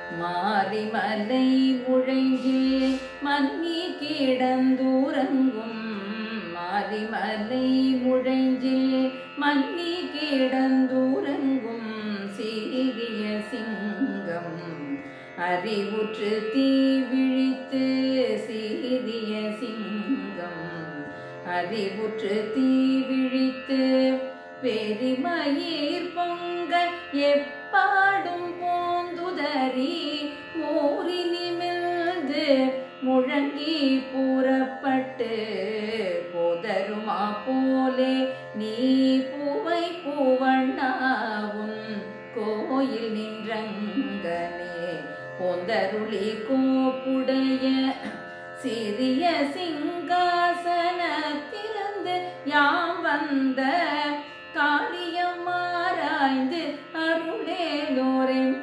மாரிமலை முழங்கில் மன்னி கிடந்தூரங்கும் மாரிமலை முழங்கில் மன்னி கிடந்தூரங்கும் சீரிய சிங்கம் அறிவுற்று தீ விழித்து சீரிய சிங்கம் அறிவுற்று தீ விழித்து பெருமயிர் பொங்க எப்பாடும் போந்துதறி ஊறி நிமிர்ந்து முழங்கி புறப்பட்டு போதருமா போலே நீ பூவை பூவண்ணாவும் கோயில் நின்றங்கனே பொந்தருளி கோப்புடைய சிறிய சிங்காசனத்திலிருந்து யாம் வந்த காரியம் ஆராய்ந்து அருளேலோரை